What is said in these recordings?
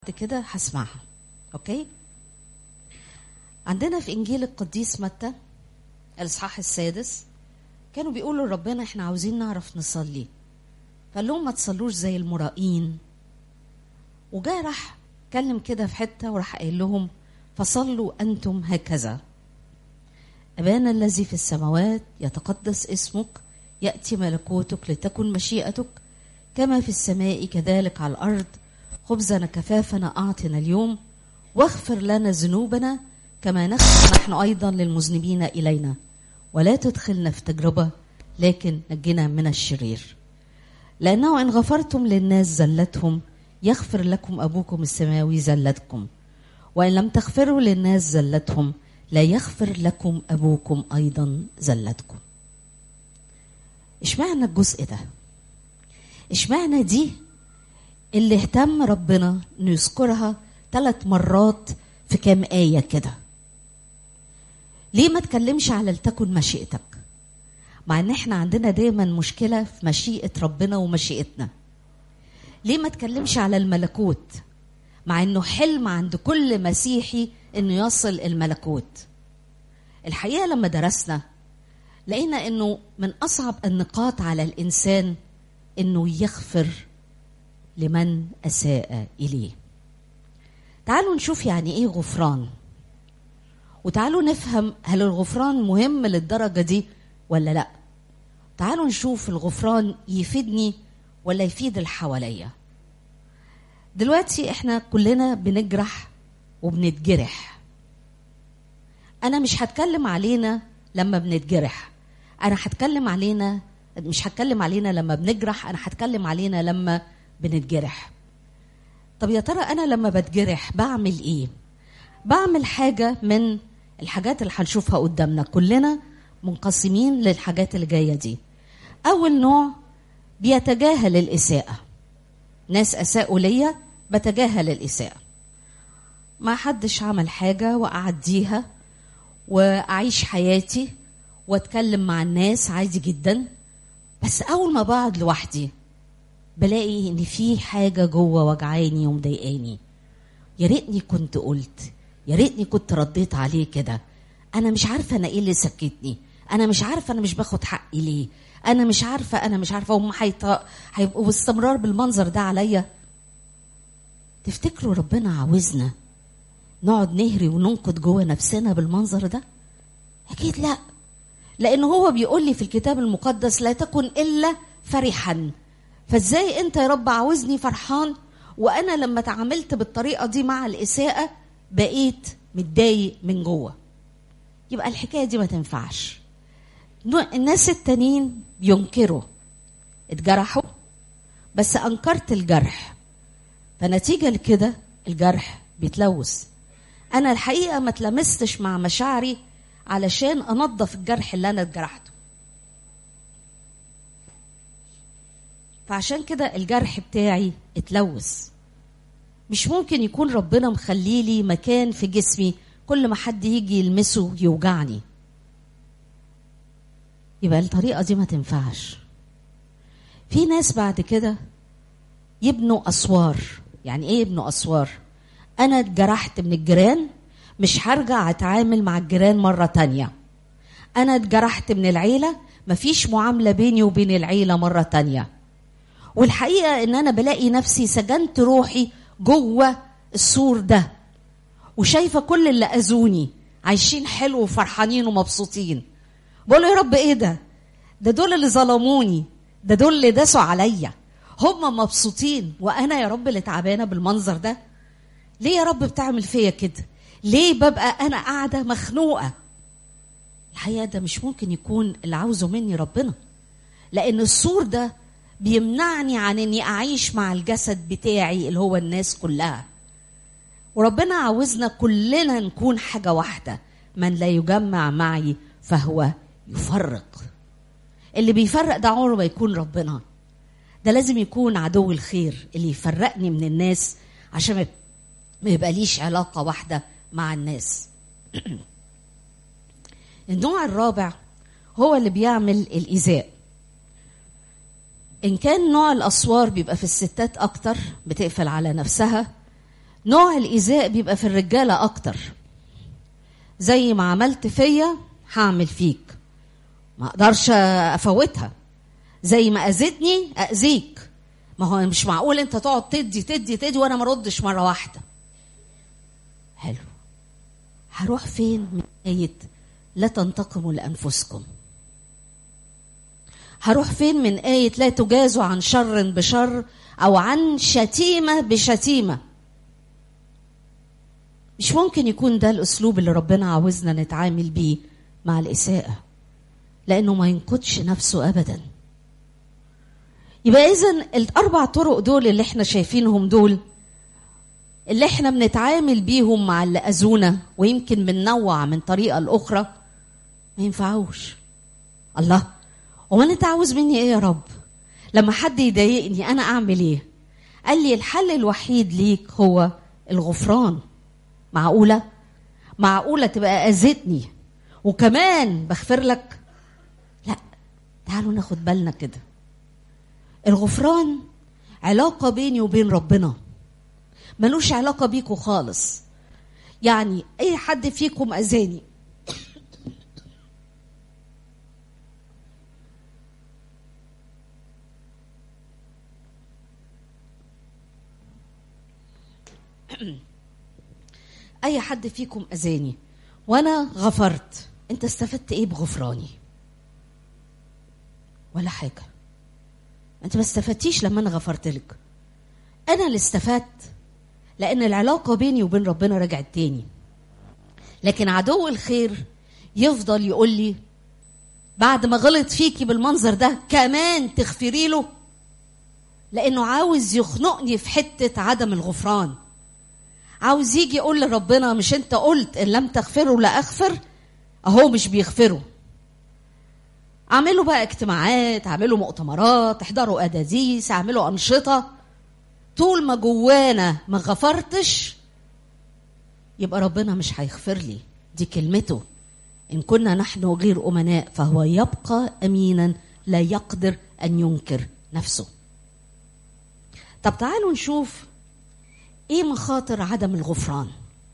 بعد كده هسمعها اوكي عندنا في انجيل القديس متى الاصحاح السادس كانوا بيقولوا لربنا احنا عاوزين نعرف نصلي فقال لهم ما تصلوش زي المرائين وجاء راح كلم كده في حته وراح قايل لهم فصلوا انتم هكذا ابانا الذي في السماوات يتقدس اسمك ياتي ملكوتك لتكن مشيئتك كما في السماء كذلك على الارض خبزنا كفافنا أعطنا اليوم واغفر لنا ذنوبنا كما نغفر نحن أيضا للمذنبين إلينا ولا تدخلنا في تجربة لكن نجنا من الشرير لأنه إن غفرتم للناس زلتهم يغفر لكم أبوكم السماوي زلتكم وإن لم تغفروا للناس زلتهم لا يغفر لكم أبوكم أيضا زلتكم اشمعنى الجزء ده اشمعنى دي اللي اهتم ربنا انه يذكرها ثلاث مرات في كام آية كده ليه ما تكلمش على لتكن مشيئتك مع ان احنا عندنا دايما مشكلة في مشيئة ربنا ومشيئتنا ليه ما تكلمش على الملكوت مع انه حلم عند كل مسيحي انه يصل الملكوت الحقيقة لما درسنا لقينا انه من اصعب النقاط على الانسان انه يغفر لمن اساء اليه تعالوا نشوف يعني ايه غفران وتعالوا نفهم هل الغفران مهم للدرجه دي ولا لا تعالوا نشوف الغفران يفيدني ولا يفيد اللي حواليا دلوقتي احنا كلنا بنجرح وبنتجرح انا مش هتكلم علينا لما بنتجرح انا هتكلم علينا مش هتكلم علينا لما بنجرح انا هتكلم علينا لما بنتجرح طب يا ترى انا لما بتجرح بعمل ايه بعمل حاجه من الحاجات اللي هنشوفها قدامنا كلنا منقسمين للحاجات اللي جايه دي اول نوع بيتجاهل الاساءه ناس اساءوا ليا بتجاهل الاساءه ما حدش عمل حاجه واعديها واعيش حياتي واتكلم مع الناس عادي جدا بس اول ما بقعد لوحدي بلاقي ان في حاجه جوه وجعاني ومضايقاني يا ريتني كنت قلت يا ريتني كنت رديت عليه كده انا مش عارفه انا ايه اللي سكتني انا مش عارفه انا مش باخد حقي ليه انا مش عارفه انا مش عارفه هم حيط... هيبقوا باستمرار بالمنظر ده عليا تفتكروا ربنا عاوزنا نقعد نهري وننقد جوه نفسنا بالمنظر ده اكيد لا لان هو بيقول لي في الكتاب المقدس لا تكن الا فرحا فازاي انت يا رب عاوزني فرحان وانا لما تعاملت بالطريقه دي مع الاساءه بقيت متضايق من جوه يبقى الحكايه دي ما تنفعش الناس التانيين بينكروا اتجرحوا بس انكرت الجرح فنتيجه لكده الجرح بيتلوث انا الحقيقه ما تلمستش مع مشاعري علشان انظف الجرح اللي انا اتجرحته فعشان كده الجرح بتاعي اتلوث مش ممكن يكون ربنا مخليلي مكان في جسمي كل ما حد يجي يلمسه يوجعني يبقى الطريقة دي ما تنفعش في ناس بعد كده يبنوا أسوار يعني ايه يبنوا أسوار أنا اتجرحت من الجيران مش هرجع أتعامل مع الجيران مرة تانية أنا اتجرحت من العيلة مفيش معاملة بيني وبين العيلة مرة تانية والحقيقه ان انا بلاقي نفسي سجنت روحي جوه السور ده وشايفه كل اللي اذوني عايشين حلو وفرحانين ومبسوطين بقول يا رب ايه ده ده دول اللي ظلموني ده دول اللي داسوا عليا هم مبسوطين وانا يا رب اللي تعبانه بالمنظر ده ليه يا رب بتعمل فيا كده ليه ببقى انا قاعده مخنوقه الحقيقه ده مش ممكن يكون اللي عاوزه مني ربنا لان السور ده بيمنعني عن اني اعيش مع الجسد بتاعي اللي هو الناس كلها وربنا عاوزنا كلنا نكون حاجة واحدة من لا يجمع معي فهو يفرق اللي بيفرق ده عمره ما يكون ربنا ده لازم يكون عدو الخير اللي يفرقني من الناس عشان ما يبقى ليش علاقة واحدة مع الناس النوع الرابع هو اللي بيعمل الإيذاء ان كان نوع الاسوار بيبقى في الستات اكتر بتقفل على نفسها نوع الايذاء بيبقى في الرجاله اكتر زي ما عملت فيا هعمل فيك ما اقدرش افوتها زي ما اذيتني اذيك ما هو مش معقول انت تقعد تدي تدي تدي وانا ما ردش مره واحده حلو هروح فين من ايه لا تنتقموا لانفسكم هروح فين من آية لا تجازوا عن شر بشر أو عن شتيمة بشتيمة مش ممكن يكون ده الأسلوب اللي ربنا عاوزنا نتعامل بيه مع الإساءة لأنه ما ينقضش نفسه أبدا يبقى إذا الأربع طرق دول اللي احنا شايفينهم دول اللي احنا بنتعامل بيهم مع اللي أذونا ويمكن بننوع من طريقة لأخرى ما ينفعوش الله هو انت عاوز مني ايه يا رب لما حد يضايقني انا اعمل ايه قال لي الحل الوحيد ليك هو الغفران معقوله معقوله تبقى اذيتني وكمان بغفر لك لا تعالوا ناخد بالنا كده الغفران علاقه بيني وبين ربنا ملوش علاقه بيكوا خالص يعني اي حد فيكم اذاني اي حد فيكم اذاني وانا غفرت انت استفدت ايه بغفراني ولا حاجه انت ما استفدتيش لما انا غفرت لك انا اللي استفدت لان العلاقه بيني وبين ربنا رجعت تاني لكن عدو الخير يفضل يقول لي بعد ما غلط فيكي بالمنظر ده كمان تغفري له لانه عاوز يخنقني في حته عدم الغفران عاوز يجي يقول لربنا مش انت قلت ان لم تغفروا لا اغفر اهو مش بيغفروا اعملوا بقى اجتماعات اعملوا مؤتمرات احضروا اداديس اعملوا انشطه طول ما جوانا ما غفرتش يبقى ربنا مش هيغفر لي دي كلمته ان كنا نحن غير امناء فهو يبقى امينا لا يقدر ان ينكر نفسه طب تعالوا نشوف ايه مخاطر عدم الغفران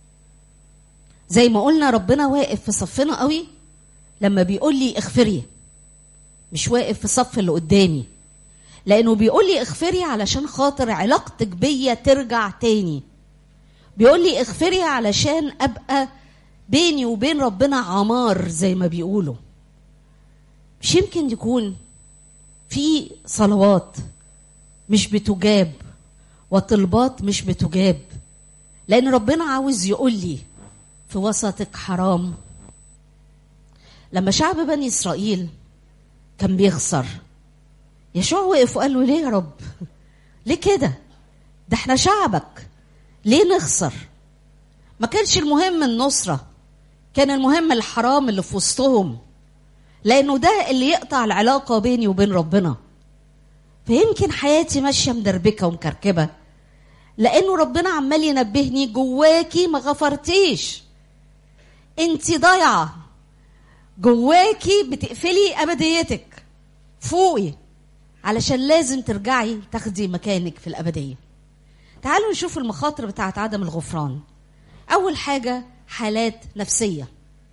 زي ما قلنا ربنا واقف في صفنا قوي لما بيقول لي اغفري مش واقف في صف اللي قدامي لانه بيقول لي اغفري علشان خاطر علاقتك بيا ترجع تاني بيقول لي اغفري علشان ابقى بيني وبين ربنا عمار زي ما بيقولوا مش يمكن يكون في صلوات مش بتجاب وطلبات مش بتجاب لان ربنا عاوز يقول لي في وسطك حرام لما شعب بني اسرائيل كان بيخسر يشوع وقف وقال له ليه يا رب ليه كده ده احنا شعبك ليه نخسر ما كانش المهم النصرة كان المهم الحرام اللي في وسطهم لأنه ده اللي يقطع العلاقة بيني وبين ربنا فيمكن حياتي ماشية مدربكة ومكركبة لأنه ربنا عمال ينبهني جواكي ما غفرتيش انت ضايعة جواكي بتقفلي أبديتك فوقي علشان لازم ترجعي تاخدي مكانك في الأبدية تعالوا نشوف المخاطر بتاعت عدم الغفران أول حاجة حالات نفسية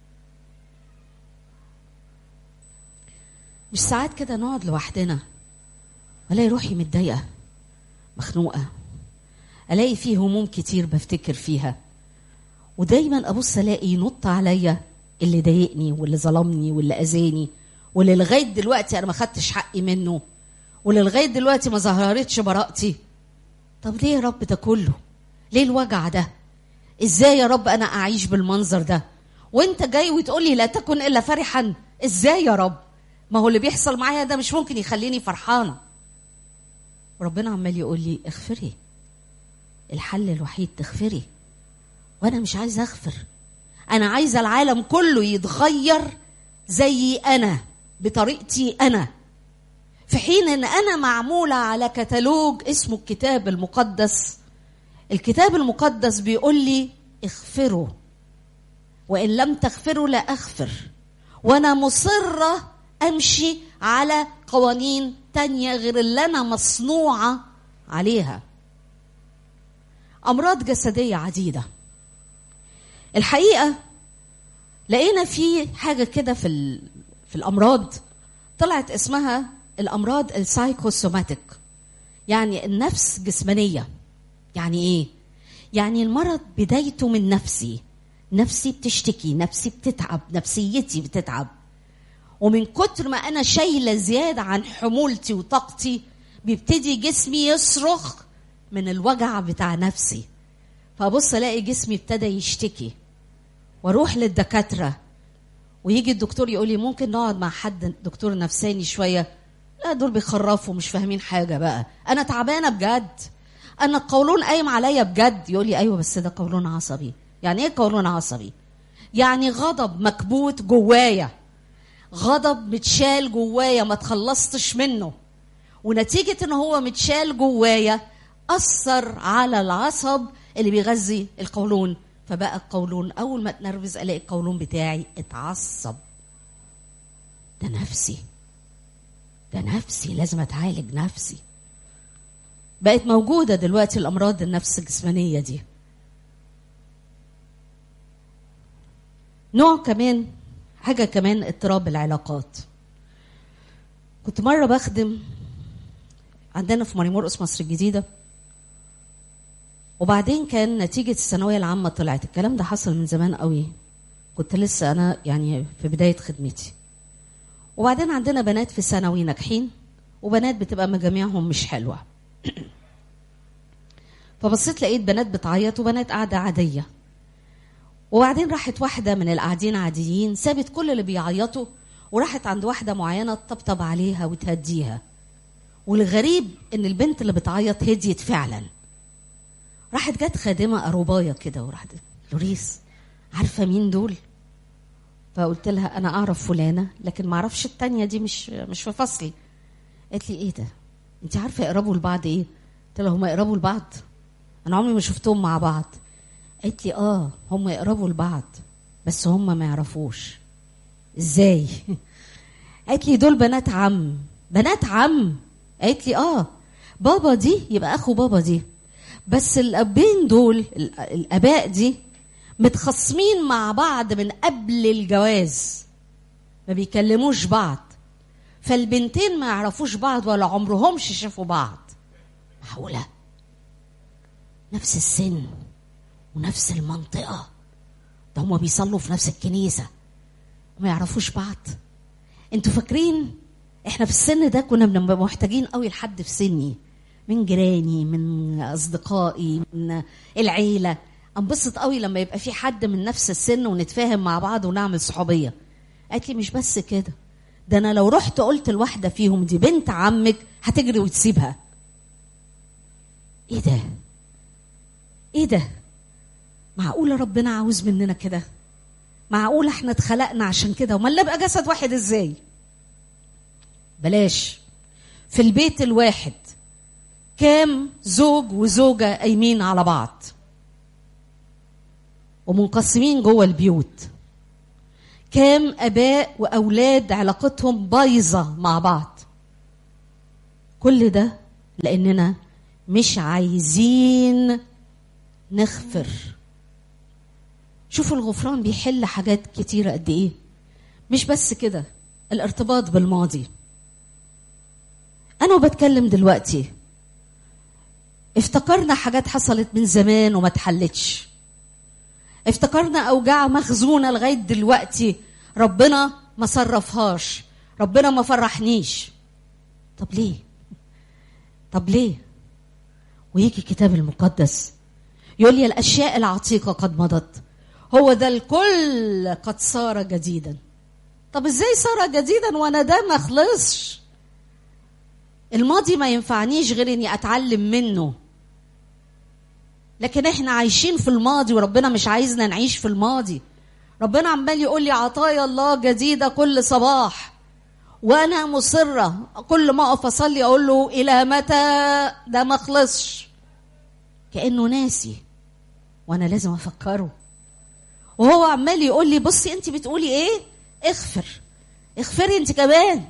مش ساعات كده نقعد لوحدنا الاقي روحي متضايقه مخنوقه الاقي فيه هموم كتير بفتكر فيها ودايما ابص الاقي ينط عليا اللي ضايقني واللي ظلمني واللي اذاني واللي لغايه دلوقتي انا ما خدتش حقي منه واللي لغايه دلوقتي ما ظهرتش براءتي طب ليه يا رب ده كله ليه الوجع ده ازاي يا رب انا اعيش بالمنظر ده وانت جاي وتقولي لا تكن الا فرحا ازاي يا رب ما هو اللي بيحصل معايا ده مش ممكن يخليني فرحانه ربنا عمال يقول لي اغفري الحل الوحيد تغفري وانا مش عايزه اغفر انا عايزه العالم كله يتغير زي انا بطريقتي انا في حين ان انا معموله على كتالوج اسمه الكتاب المقدس الكتاب المقدس بيقول لي اغفروا وان لم تغفروا لا اغفر وانا مصره امشي على قوانين تانية غير اللي انا مصنوعه عليها امراض جسديه عديده الحقيقه لقينا في حاجه كده في ال- في الامراض طلعت اسمها الامراض السايكوسوماتيك يعني النفس جسمانيه يعني ايه يعني المرض بدايته من نفسي نفسي بتشتكي نفسي بتتعب نفسيتي بتتعب ومن كتر ما انا شايله زياده عن حمولتي وطاقتي بيبتدي جسمي يصرخ من الوجع بتاع نفسي فبص الاقي جسمي ابتدى يشتكي واروح للدكاتره ويجي الدكتور يقول لي ممكن نقعد مع حد دكتور نفساني شويه لا دول بيخرفوا مش فاهمين حاجه بقى انا تعبانه بجد انا القولون قايم عليا بجد يقول لي ايوه بس ده قولون عصبي يعني ايه قولون عصبي يعني غضب مكبوت جوايا غضب متشال جوايا ما تخلصتش منه ونتيجة ان هو متشال جوايا أثر على العصب اللي بيغذي القولون فبقى القولون أول ما اتنرفز ألاقي القولون بتاعي اتعصب ده نفسي ده نفسي لازم أتعالج نفسي بقت موجودة دلوقتي الأمراض النفس الجسمانية دي نوع كمان حاجة كمان اضطراب العلاقات كنت مرة بخدم عندنا في مريمورقس مصر الجديدة وبعدين كان نتيجة الثانوية العامة طلعت الكلام ده حصل من زمان قوي كنت لسه أنا يعني في بداية خدمتي وبعدين عندنا بنات في ثانوي ناجحين وبنات بتبقى مجاميعهم مش حلوة فبصيت لقيت بنات بتعيط وبنات قاعدة عادية وبعدين راحت واحدة من القاعدين عاديين سابت كل اللي بيعيطوا وراحت عند واحدة معينة تطبطب عليها وتهديها والغريب ان البنت اللي بتعيط هديت فعلا راحت جت خادمة أروباية كده وراحت لوريس عارفة مين دول؟ فقلت لها أنا أعرف فلانة لكن ما أعرفش التانية دي مش مش في فصلي قالت لي إيه ده؟ أنت عارفة يقربوا لبعض إيه؟ قلت لها هما يقربوا لبعض؟ أنا عمري ما شفتهم مع بعض قالت لي اه هم يقربوا لبعض بس هم ما يعرفوش ازاي قالت لي دول بنات عم بنات عم قالت لي اه بابا دي يبقى اخو بابا دي بس الابين دول ال- الاباء دي متخاصمين مع بعض من قبل الجواز ما بيكلموش بعض فالبنتين ما يعرفوش بعض ولا عمرهمش شافوا بعض معقوله نفس السن ونفس المنطقة ده هما بيصلوا في نفس الكنيسة وما يعرفوش بعض انتوا فاكرين احنا في السن ده كنا بنبقى محتاجين قوي لحد في سني من جيراني من اصدقائي من العيله انبسط قوي لما يبقى في حد من نفس السن ونتفاهم مع بعض ونعمل صحوبيه قالت لي مش بس كده ده انا لو رحت قلت لواحده فيهم دي بنت عمك هتجري وتسيبها ايه ده ايه ده معقولة ربنا عاوز مننا كده معقولة احنا اتخلقنا عشان كده وما نبقى جسد واحد ازاي بلاش في البيت الواحد كام زوج وزوجة قايمين على بعض ومنقسمين جوه البيوت كام اباء واولاد علاقتهم بايظه مع بعض كل ده لاننا مش عايزين نغفر شوفوا الغفران بيحل حاجات كتيرة قد ايه مش بس كده الارتباط بالماضي انا وبتكلم دلوقتي افتكرنا حاجات حصلت من زمان وما اتحلتش افتكرنا اوجاع مخزونه لغايه دلوقتي ربنا ما صرفهاش ربنا ما فرحنيش طب ليه طب ليه ويجي الكتاب المقدس يقول لي الاشياء العتيقه قد مضت هو ده الكل قد صار جديدا طب ازاي صار جديدا وانا ده ما خلصش الماضي ما ينفعنيش غير اني اتعلم منه لكن احنا عايشين في الماضي وربنا مش عايزنا نعيش في الماضي ربنا عمال يقول لي عطايا الله جديدة كل صباح وانا مصرة كل ما اقف اصلي اقول له الى متى ده ما خلصش كانه ناسي وانا لازم افكره وهو عمال يقول لي بصي انت بتقولي ايه اغفر اغفري انت كمان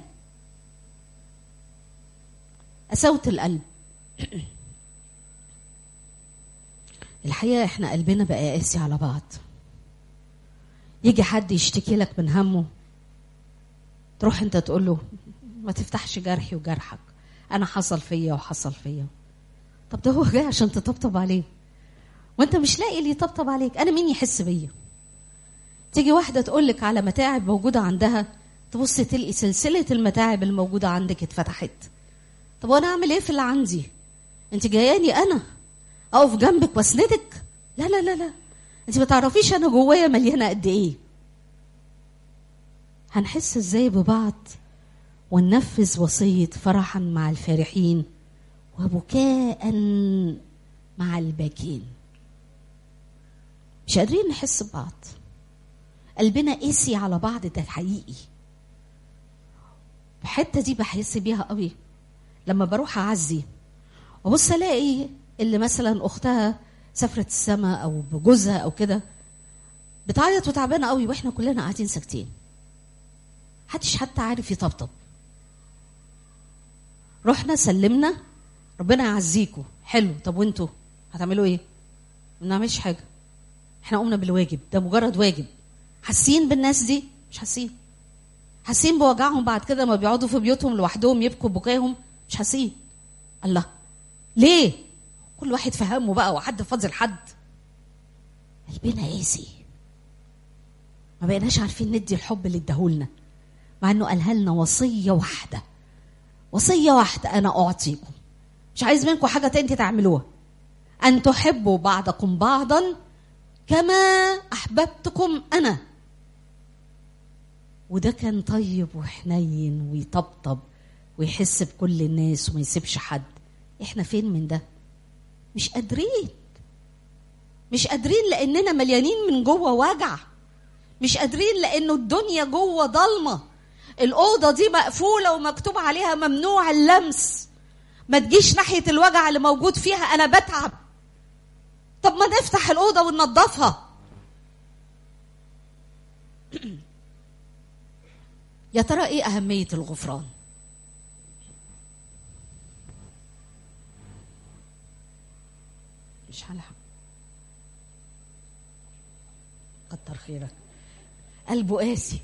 قساوة القلب الحقيقه احنا قلبنا بقى قاسي على بعض يجي حد يشتكي لك من همه تروح انت تقول له ما تفتحش جرحي وجرحك انا حصل فيا وحصل فيا طب ده هو جاي عشان تطبطب عليه وانت مش لاقي اللي يطبطب عليك انا مين يحس بيا تيجي واحده تقول لك على متاعب موجوده عندها تبص تلقي سلسله المتاعب الموجوده عندك اتفتحت طب وانا اعمل ايه في اللي عندي انت جاياني انا اقف جنبك واسندك لا لا لا لا انت ما تعرفيش انا جوايا مليانه قد ايه هنحس ازاي ببعض وننفذ وصيه فرحا مع الفارحين وبكاء مع الباكين مش قادرين نحس ببعض قلبنا قاسي على بعض ده حقيقي الحته دي بحس بيها قوي لما بروح اعزي وبص الاقي اللي مثلا اختها سافرت السما او بجوزها او كده بتعيط وتعبانه قوي واحنا كلنا قاعدين ساكتين محدش حتى عارف يطبطب رحنا سلمنا ربنا يعزيكوا حلو طب وانتوا هتعملوا ايه ما بنعملش حاجه احنا قمنا بالواجب ده مجرد واجب حاسين بالناس دي مش حاسين حاسين بوجعهم بعد كده ما بيقعدوا في بيوتهم لوحدهم يبكوا بكاهم مش حاسين الله ليه كل واحد في همه بقى وحد فاضل حد قلبنا قاسي ما بقيناش عارفين ندي الحب اللي اداهولنا مع انه قالها لنا وصيه واحده وصيه واحده انا اعطيكم مش عايز منكم حاجه تانية تعملوها ان تحبوا بعضكم بعضا كما احببتكم انا وده كان طيب وحنين ويطبطب ويحس بكل الناس وما يسيبش حد احنا فين من ده مش قادرين مش قادرين لاننا مليانين من جوه وجع مش قادرين لانه الدنيا جوه ضلمه الاوضه دي مقفوله ومكتوب عليها ممنوع اللمس ما تجيش ناحيه الوجع اللي موجود فيها انا بتعب طب ما نفتح الاوضه وننضفها يا ترى ايه اهميه الغفران مش هلحق كتر خيرك قلبه قاسي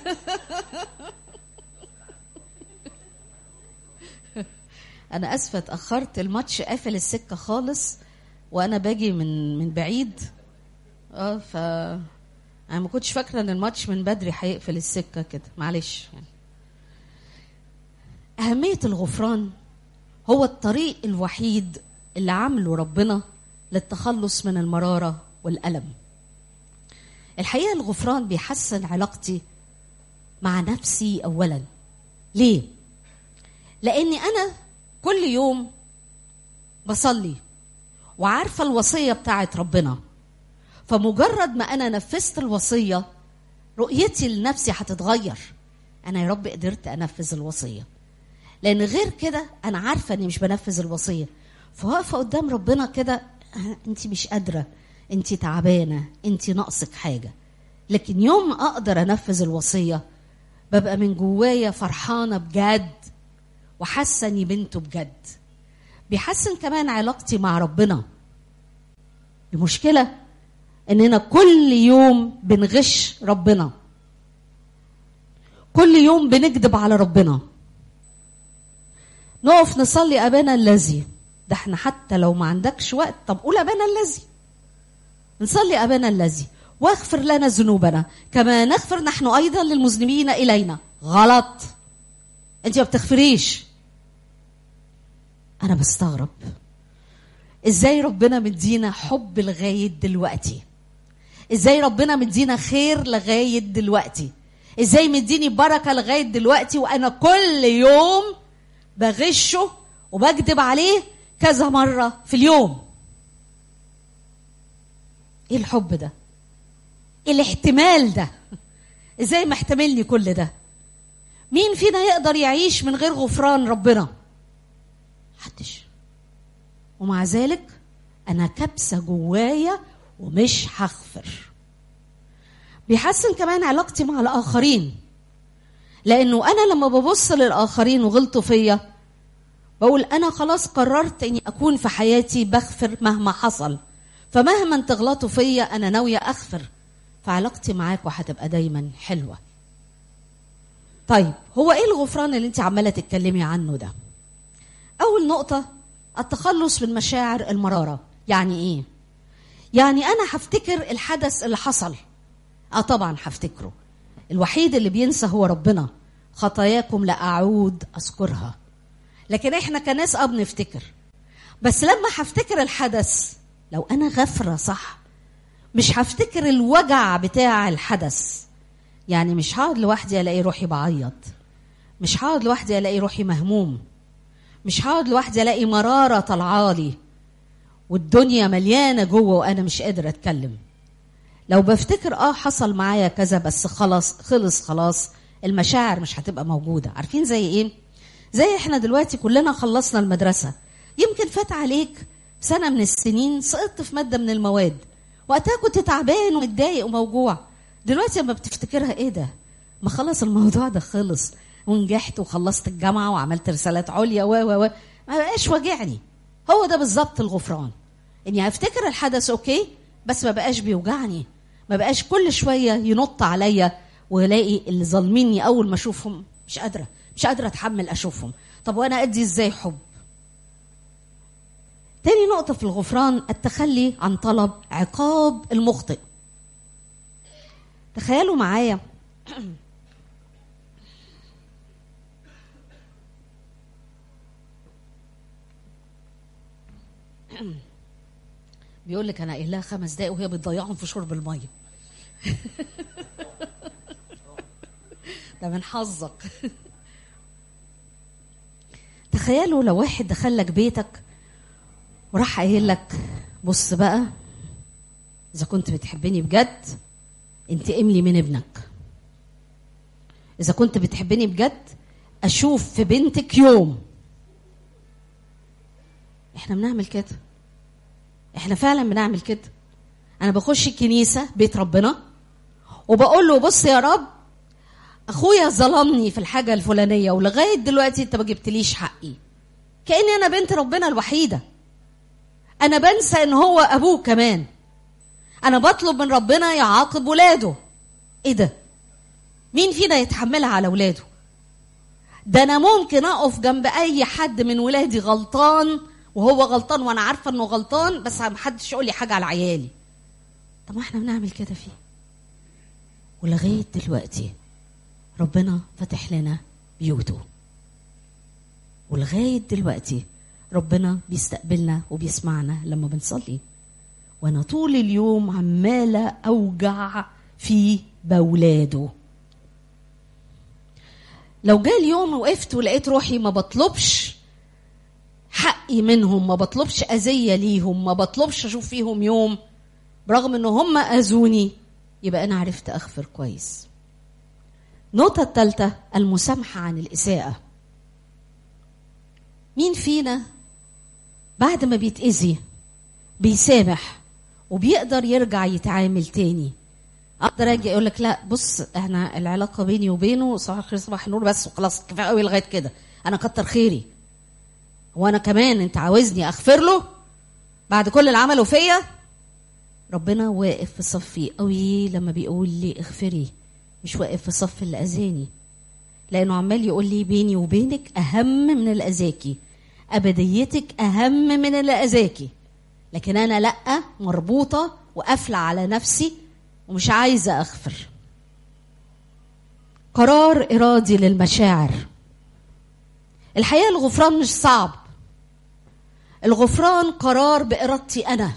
انا اسفه اتاخرت الماتش قافل السكه خالص وانا باجي من من بعيد اه ف انا ما كنتش فاكره ان الماتش من بدري هيقفل السكه كده معلش يعني اهميه الغفران هو الطريق الوحيد اللي عامله ربنا للتخلص من المراره والالم الحقيقه الغفران بيحسن علاقتي مع نفسي اولا ليه لاني انا كل يوم بصلي وعارفه الوصيه بتاعت ربنا فمجرد ما انا نفذت الوصيه رؤيتي لنفسي هتتغير انا يا رب قدرت انفذ الوصيه لان غير كده انا عارفه اني مش بنفذ الوصيه فواقفه قدام ربنا كده انت مش قادره انت تعبانه انت ناقصك حاجه لكن يوم ما اقدر انفذ الوصيه ببقى من جوايا فرحانه بجد وحاسه اني بنته بجد بيحسن كمان علاقتي مع ربنا المشكله اننا كل يوم بنغش ربنا كل يوم بنكذب على ربنا نقف نصلي ابانا الذي ده احنا حتى لو ما عندكش وقت طب قول ابانا الذي نصلي ابانا الذي واغفر لنا ذنوبنا كما نغفر نحن ايضا للمذنبين الينا غلط انت ما بتغفريش انا بستغرب ازاي ربنا مدينا حب لغايه دلوقتي ازاي ربنا مدينا خير لغايه دلوقتي ازاي مديني بركه لغايه دلوقتي وانا كل يوم بغشه وبكذب عليه كذا مره في اليوم ايه الحب ده إيه الاحتمال ده ازاي محتملني كل ده مين فينا يقدر يعيش من غير غفران ربنا محدش ومع ذلك انا كبسه جوايا ومش هغفر بيحسن كمان علاقتي مع الاخرين لانه انا لما ببص للاخرين وغلطوا فيا بقول انا خلاص قررت اني اكون في حياتي بغفر مهما حصل فمهما تغلطوا فيا انا ناويه اغفر فعلاقتي معاكم هتبقى دايما حلوه طيب هو ايه الغفران اللي انت عماله تتكلمي عنه ده اول نقطه التخلص من مشاعر المراره يعني ايه يعني انا هفتكر الحدث اللي حصل اه طبعا هفتكره الوحيد اللي بينسى هو ربنا خطاياكم لا اعود اذكرها لكن احنا كناس اه بنفتكر بس لما هفتكر الحدث لو انا غفره صح مش هفتكر الوجع بتاع الحدث يعني مش هقعد لوحدي الاقي روحي بعيط مش هقعد لوحدي الاقي روحي مهموم مش هقعد لوحدي الاقي مراره طالعالي والدنيا مليانه جوه وانا مش قادر اتكلم لو بفتكر اه حصل معايا كذا بس خلاص خلص خلاص المشاعر مش هتبقى موجوده عارفين زي ايه زي احنا دلوقتي كلنا خلصنا المدرسه يمكن فات عليك سنه من السنين سقطت في ماده من المواد وقتها كنت تعبان ومتضايق وموجوع دلوقتي لما بتفتكرها ايه ده ما خلص الموضوع ده خلص ونجحت وخلصت الجامعه وعملت رسالات عليا و و و ما بقاش واجعني هو ده بالظبط الغفران اني افتكر الحدث اوكي بس ما بقاش بيوجعني ما بقاش كل شويه ينط عليا والاقي اللي ظالميني اول ما اشوفهم مش قادره مش قادره اتحمل اشوفهم طب وانا ادي ازاي حب تاني نقطه في الغفران التخلي عن طلب عقاب المخطئ تخيلوا معايا بيقول لك انا قايل لها خمس دقايق وهي بتضيعهم في شرب الميه ده من حظك تخيلوا لو واحد دخل لك بيتك وراح قايل لك بص بقى اذا كنت بتحبني بجد انتقم لي من ابنك اذا كنت بتحبني بجد اشوف في بنتك يوم احنا بنعمل كده احنا فعلا بنعمل كده انا بخش الكنيسه بيت ربنا وبقول له بص يا رب اخويا ظلمني في الحاجه الفلانيه ولغايه دلوقتي انت ما جبتليش حقي كاني انا بنت ربنا الوحيده انا بنسى ان هو ابوه كمان انا بطلب من ربنا يعاقب ولاده ايه ده مين فينا يتحملها على ولاده ده انا ممكن اقف جنب اي حد من ولادي غلطان وهو غلطان وانا عارفه انه غلطان بس محدش يقول لي حاجه على عيالي طب ما احنا بنعمل كده فيه ولغايه دلوقتي ربنا فتح لنا بيوته ولغايه دلوقتي ربنا بيستقبلنا وبيسمعنا لما بنصلي وانا طول اليوم عماله اوجع في بولاده لو جاء اليوم وقفت ولقيت روحي ما بطلبش حقي منهم ما بطلبش اذيه ليهم ما بطلبش اشوف فيهم يوم برغم ان هم اذوني يبقى انا عرفت اغفر كويس النقطه الثالثه المسامحه عن الاساءه مين فينا بعد ما بيتاذي بيسامح وبيقدر يرجع يتعامل تاني اقدر اجي اقول لك لا بص احنا العلاقه بيني وبينه صباح الخير صباح النور بس وخلاص كفايه قوي لغايه كده انا كتر خيري وانا كمان انت عاوزني اغفر له بعد كل اللي عمله فيا ربنا واقف في صفي قوي لما بيقول لي اغفري مش واقف في صف اللي اذاني لانه عمال يقول لي بيني وبينك اهم من اللي اذاكي ابديتك اهم من اللي اذاكي لكن انا لا مربوطه وقافله على نفسي ومش عايزه اغفر قرار ارادي للمشاعر الحقيقه الغفران مش صعب الغفران قرار بارادتي انا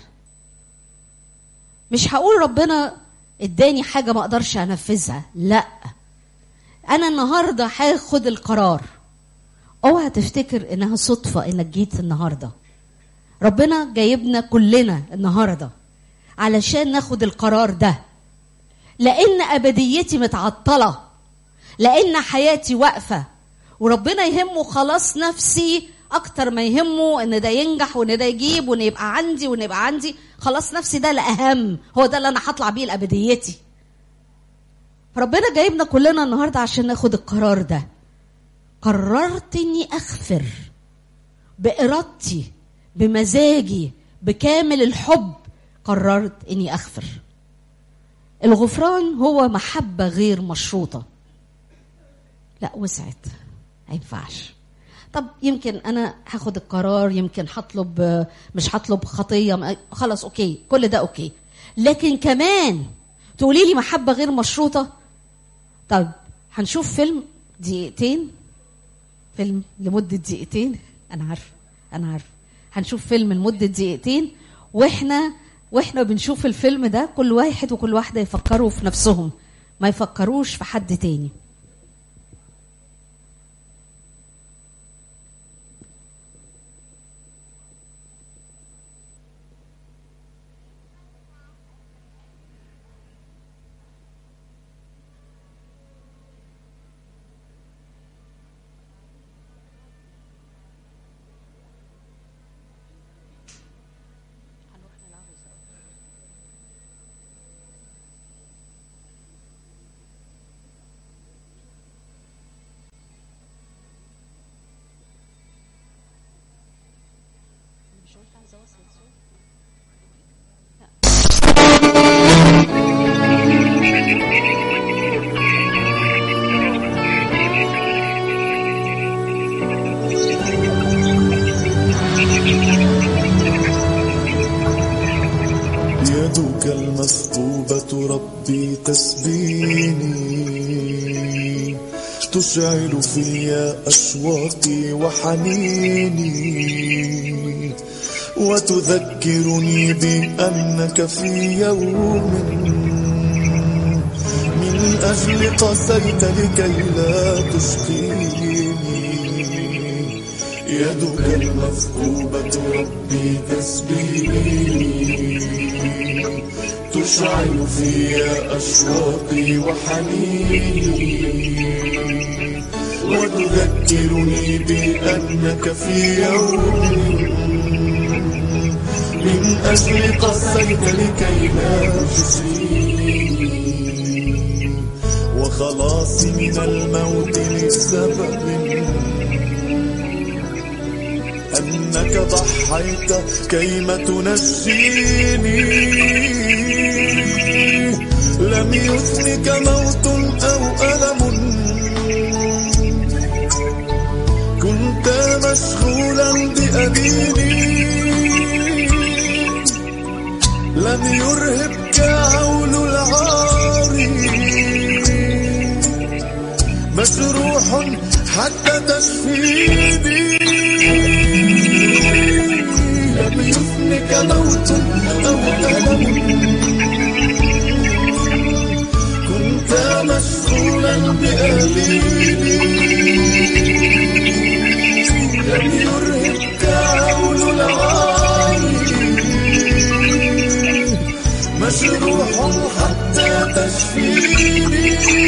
مش هقول ربنا اداني حاجه ما اقدرش انفذها لا انا النهارده هاخد القرار اوعى تفتكر انها صدفه انك جيت النهارده ربنا جايبنا كلنا النهارده علشان ناخد القرار ده لان ابديتي متعطله لان حياتي واقفه وربنا يهمه خلاص نفسي اكتر ما يهمه ان ده ينجح وان ده يجيب وان يبقى عندي وان يبقى عندي خلاص نفسي ده الاهم هو ده اللي انا هطلع بيه لابديتي فربنا جايبنا كلنا النهارده عشان ناخد القرار ده قررت اني اغفر بارادتي بمزاجي بكامل الحب قررت اني اغفر الغفران هو محبه غير مشروطه لا وسعت ما ينفعش طب يمكن انا هاخد القرار يمكن هطلب مش هطلب خطيه خلاص اوكي كل ده اوكي لكن كمان تقولي لي محبه غير مشروطه طب هنشوف فيلم دقيقتين فيلم لمده دقيقتين انا عارفه انا عارفه هنشوف فيلم لمده دقيقتين واحنا واحنا بنشوف الفيلم ده كل واحد وكل واحده يفكروا في نفسهم ما يفكروش في حد تاني يدك المثقوبة ربي تسبيني تشعل في أشواقي وحنيني وتذكرني بأنك في يوم من أجل قسيت لكي لا تشقيني يدك المثقوبة ربي تسبيني تشعل في أشواقي وحنيني وتذكرني بأنك في يوم من أجل قصيت لكي لا تسيني وخلاصي من الموت لسبب أنك ضحيت كيما تنجيني لم يثنك موت أو ألم كنت مشغولا بأبيني لم يرهبك هول العار مجروح حتى تشفيني لم يفنك موت أو ألم كنت مشغولا بأبيني لم يرهبك هول العار مجروح حتى تشفيني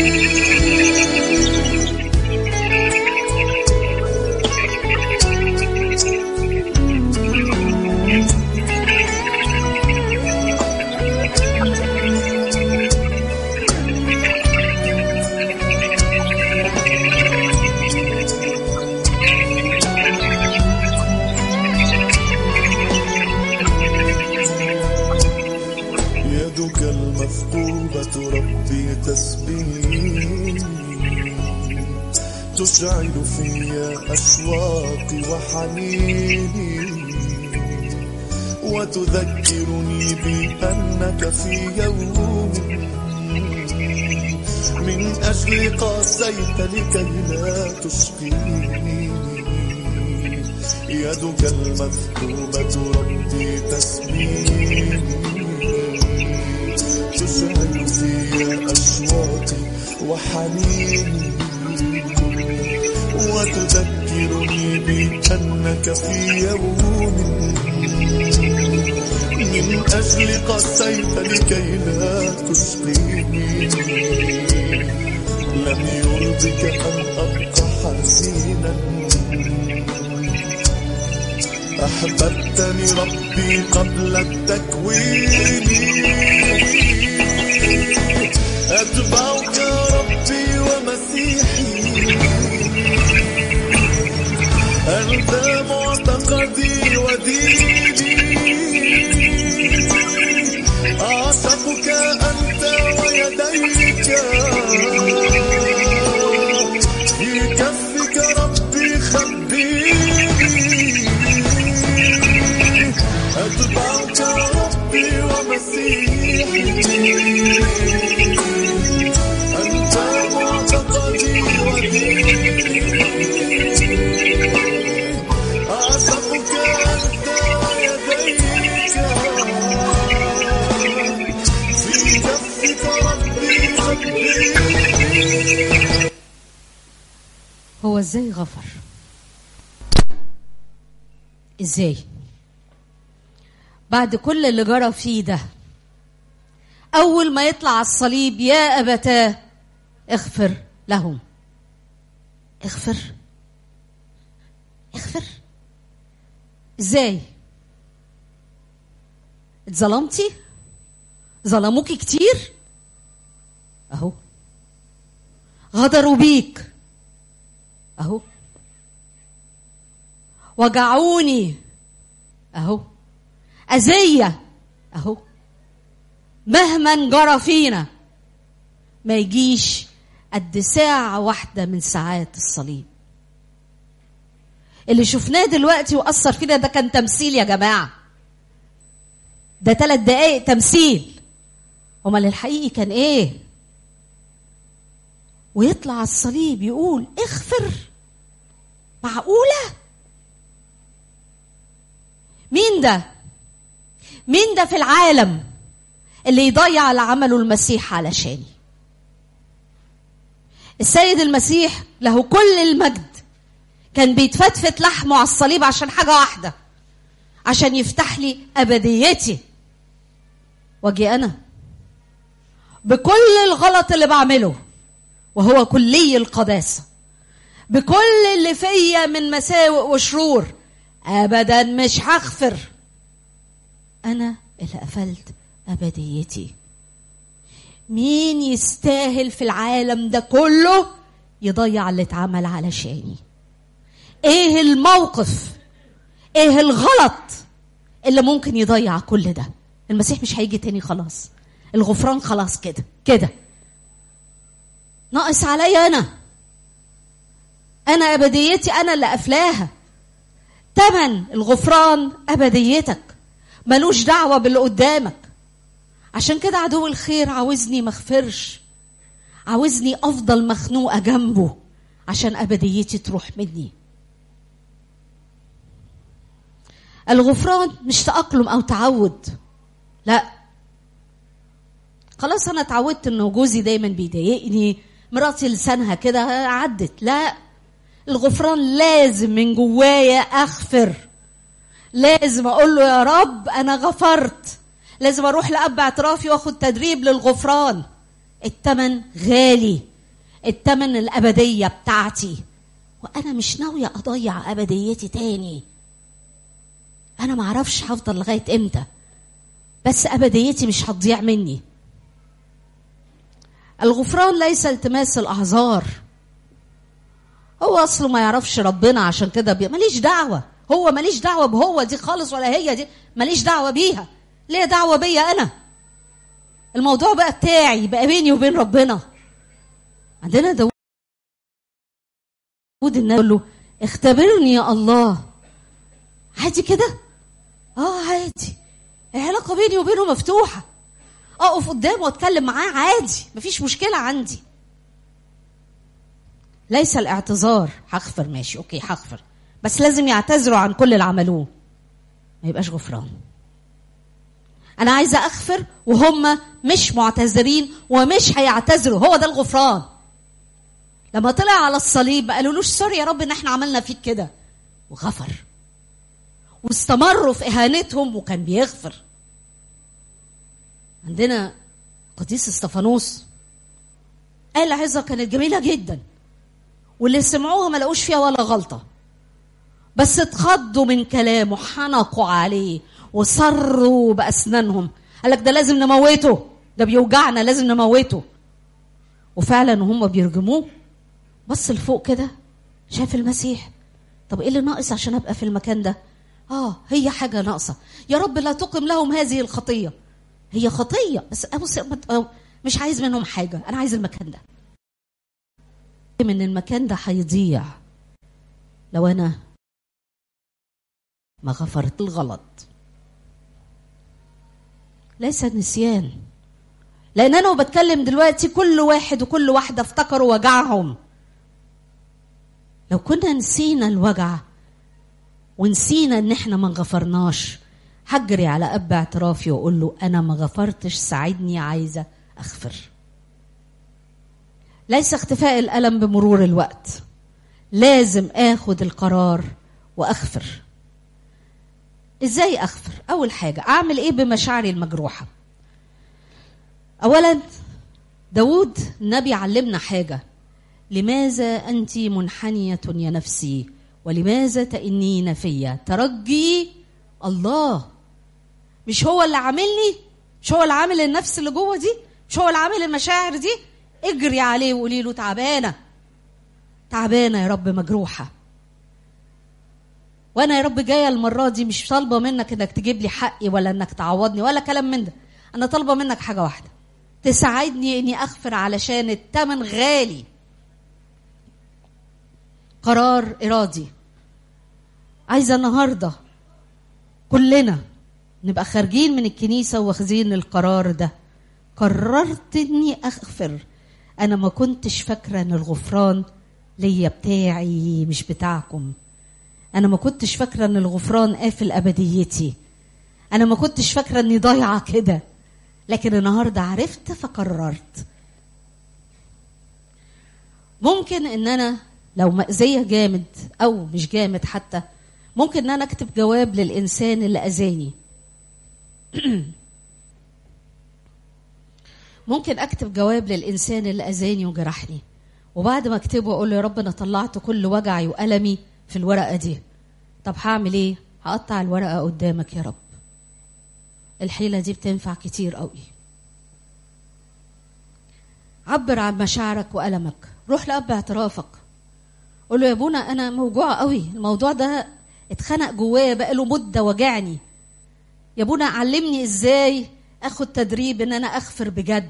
يدك المثقوبة ربي تسبيني تشعل في أشواقي وحنيني وتذكرني بأنك في يوم من أجل قاسيت لكي لا تشقيني يدك المثقوبة ربي تسبيني تشعل في أشواقي وحنيني وتذكرني بأنك في يوم من أجل قسيت لكي لا تشقيني لم يرضك أن أبقى حزينا أحببتني ربي قبل التكوين أتبعك ربي ومسيحي أنت معتقدي وديني أسألك أنت ويديك في كفك ربي خبيني أتبعك ربي ومسيحي أنت معتقدي وديني أعشقك أنت ويديك في كفك ربي خبيني هو ازاي غفر ازاي بعد كل اللي جرى فيه ده اول ما يطلع على الصليب يا ابتاه اغفر لهم اغفر اغفر ازاي اتظلمتي ظلموكي كتير اهو غدروا بيك اهو وجعوني اهو اذيه اهو مهما جرى فينا ما يجيش قد ساعة واحدة من ساعات الصليب اللي شفناه دلوقتي وأثر فينا ده كان تمثيل يا جماعة ده ثلاث دقايق تمثيل أمال الحقيقي كان إيه ويطلع على الصليب يقول اغفر معقولة مين ده مين ده في العالم اللي يضيع اللي عمله المسيح علشاني السيد المسيح له كل المجد كان بيتفتفت لحمه على الصليب عشان حاجة واحدة عشان يفتح لي أبديتي واجي أنا بكل الغلط اللي بعمله وهو كلي القداسة بكل اللي فيا من مساوئ وشرور أبدا مش هغفر أنا اللي قفلت أبديتي مين يستاهل في العالم ده كله يضيع اللي اتعمل علشاني ايه الموقف ايه الغلط اللي ممكن يضيع كل ده المسيح مش هيجي تاني خلاص الغفران خلاص كده كده ناقص عليا انا انا ابديتي انا اللي قافلاها تمن الغفران ابديتك ملوش دعوه باللي قدامك عشان كده عدو الخير عاوزني مغفرش عاوزني افضل مخنوقه جنبه عشان ابديتي تروح مني الغفران مش تأقلم أو تعود لا خلاص أنا اتعودت إنه جوزي دايما بيضايقني مراتي لسانها كده عدت لا الغفران لازم من جوايا أغفر لازم أقول له يا رب أنا غفرت لازم أروح لأب اعترافي وآخد تدريب للغفران التمن غالي التمن الأبدية بتاعتي وأنا مش ناوية أضيع أبديتي تاني انا ما اعرفش هفضل لغايه امتى بس ابديتي مش هتضيع مني الغفران ليس التماس الاعذار هو اصله ما يعرفش ربنا عشان كده بي... ماليش دعوه هو ماليش دعوه بهو دي خالص ولا هي دي ماليش دعوه بيها ليه دعوه بيا انا الموضوع بقى بتاعي بقى بيني وبين ربنا عندنا داود النبي يقول له اختبرني يا الله عادي كده اه عادي العلاقه بيني وبينه مفتوحه اقف قدامه واتكلم معاه عادي مفيش مشكله عندي ليس الاعتذار هغفر ماشي اوكي هغفر بس لازم يعتذروا عن كل اللي عملوه ما يبقاش غفران انا عايزه اغفر وهم مش معتذرين ومش هيعتذروا هو ده الغفران لما طلع على الصليب ما قالولوش سوري يا رب ان احنا عملنا فيك كده وغفر واستمروا في اهانتهم وكان بيغفر عندنا قديس استفانوس قال عظه كانت جميله جدا واللي سمعوها ما لقوش فيها ولا غلطه بس اتخضوا من كلامه حنقوا عليه وصروا باسنانهم قال لك ده لازم نموته ده بيوجعنا لازم نموته وفعلا وهم بيرجموه بص لفوق كده شاف المسيح طب ايه اللي ناقص عشان ابقى في المكان ده اه هي حاجه ناقصه يا رب لا تقم لهم هذه الخطيه هي خطيه بس أبص أه، مش عايز منهم حاجه انا عايز المكان ده من المكان ده هيضيع لو انا ما غفرت الغلط ليس نسيان لان انا وبتكلم دلوقتي كل واحد وكل واحده افتكروا وجعهم لو كنا نسينا الوجع ونسينا ان احنا ما غفرناش هجري على اب اعترافي واقول له انا ما غفرتش ساعدني عايزه اغفر ليس اختفاء الالم بمرور الوقت لازم اخد القرار واغفر ازاي اغفر اول حاجه اعمل ايه بمشاعري المجروحه اولا داود النبي علمنا حاجه لماذا انت منحنيه يا نفسي ولماذا تئنين فيا ترجي الله مش هو اللي عاملني مش هو اللي عامل النفس اللي جوه دي مش هو اللي عامل المشاعر دي اجري عليه وقولي له تعبانه تعبانه يا رب مجروحه وانا يا رب جايه المره دي مش طالبه منك انك تجيب لي حقي ولا انك تعوضني ولا كلام من ده انا طالبه منك حاجه واحده تساعدني اني اغفر علشان الثمن غالي قرار ارادي عايزه النهارده كلنا نبقى خارجين من الكنيسه واخذين القرار ده قررت اني اغفر انا ما كنتش فاكره ان الغفران ليا بتاعي مش بتاعكم انا ما كنتش فاكره ان الغفران قافل ابديتي انا ما كنتش فاكره اني ضايعه كده لكن النهارده عرفت فقررت ممكن ان انا لو مأذية جامد او مش جامد حتى ممكن ان انا اكتب جواب للانسان اللي اذاني ممكن اكتب جواب للانسان اللي اذاني وجرحني وبعد ما اكتبه اقول له يا رب انا طلعت كل وجعي والمي في الورقه دي طب هعمل ايه هقطع الورقه قدامك يا رب الحيله دي بتنفع كتير قوي عبر عن مشاعرك والمك روح لاب اعترافك قول له يا ابونا انا موجوعه قوي الموضوع ده اتخنق جوايا بقاله مده وجعني يا ابونا علمني ازاي اخد تدريب ان انا اغفر بجد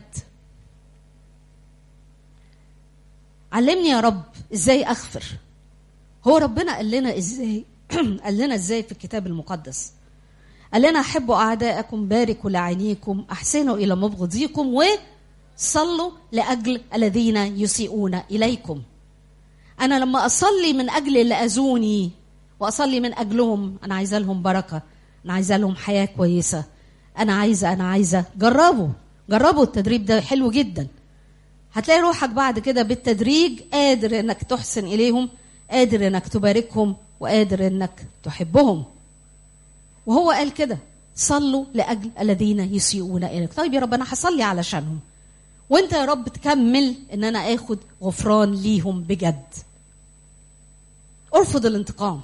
علمني يا رب ازاي اغفر هو ربنا قال لنا ازاي قال لنا ازاي في الكتاب المقدس قال لنا احبوا اعداءكم باركوا لعينيكم احسنوا الى مبغضيكم وصلوا لاجل الذين يسيئون اليكم انا لما اصلي من اجل اللي اذوني واصلي من اجلهم انا عايزه لهم بركه انا عايزه لهم حياه كويسه انا عايزه انا عايزه جربوا جربوا التدريب ده حلو جدا هتلاقي روحك بعد كده بالتدريج قادر انك تحسن اليهم قادر انك تباركهم وقادر انك تحبهم وهو قال كده صلوا لاجل الذين يسيئون اليك طيب يا رب انا هصلي علشانهم وانت يا رب تكمل ان انا اخد غفران ليهم بجد ارفض الانتقام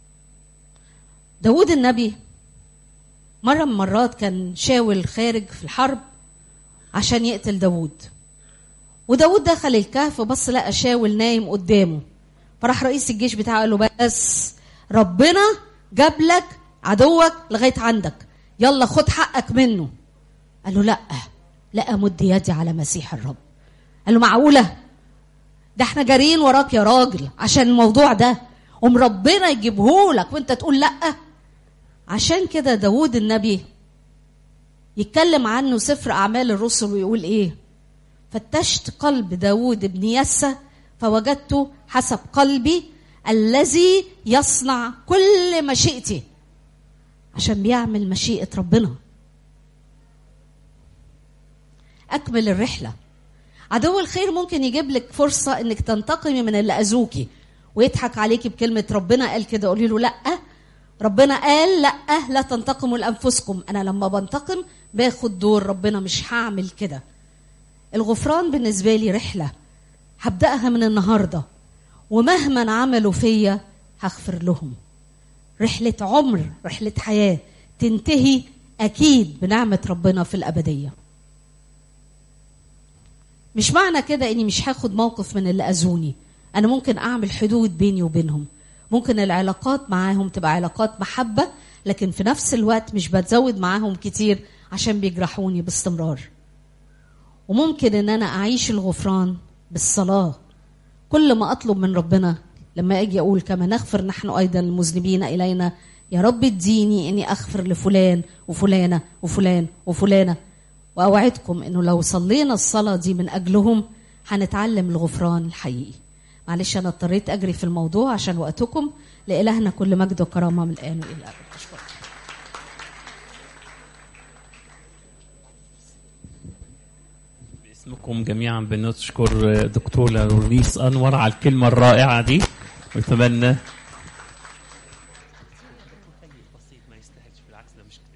داود النبي مرة من مرات كان شاول خارج في الحرب عشان يقتل داود وداود دخل الكهف وبص لقى شاول نايم قدامه فراح رئيس الجيش بتاعه قال له بس ربنا جاب لك عدوك لغايه عندك يلا خد حقك منه قال له لا لا امد يدي على مسيح الرب قال له معقوله ده احنا جاريين وراك يا راجل عشان الموضوع ده قوم ربنا يجيبهولك وانت تقول لا عشان كده داود النبي يتكلم عنه سفر اعمال الرسل ويقول ايه فتشت قلب داود بن يسى فوجدته حسب قلبي الذي يصنع كل مشيئتي عشان بيعمل مشيئة ربنا أكمل الرحلة عدو الخير ممكن يجيب لك فرصة انك تنتقمي من اللي أذوكي ويضحك عليكي بكلمة ربنا قال كده قولي له لأ ربنا قال لأ لا تنتقموا لأنفسكم أنا لما بنتقم باخد دور ربنا مش هعمل كده الغفران بالنسبة لي رحلة هبدأها من النهاردة ومهما عملوا فيا هغفر لهم رحلة عمر رحلة حياة تنتهي أكيد بنعمة ربنا في الأبدية مش معنى كده إني مش هاخد موقف من اللي أذوني أنا ممكن أعمل حدود بيني وبينهم ممكن العلاقات معاهم تبقى علاقات محبة لكن في نفس الوقت مش بتزود معاهم كتير عشان بيجرحوني باستمرار وممكن ان انا اعيش الغفران بالصلاه كل ما اطلب من ربنا لما اجي اقول كما نغفر نحن ايضا المذنبين الينا يا رب اديني اني اغفر لفلان وفلانه وفلان وفلانه واوعدكم انه لو صلينا الصلاه دي من اجلهم هنتعلم الغفران الحقيقي معلش انا اضطريت اجري في الموضوع عشان وقتكم لالهنا كل مجد وكرامه من الان والى الابد أشكرك. باسمكم جميعا بنشكر دكتور لوريس انور على الكلمه الرائعه دي ونتمنى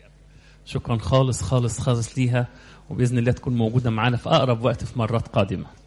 شكرا خالص خالص خالص ليها وباذن الله تكون موجوده معانا في اقرب وقت في مرات قادمه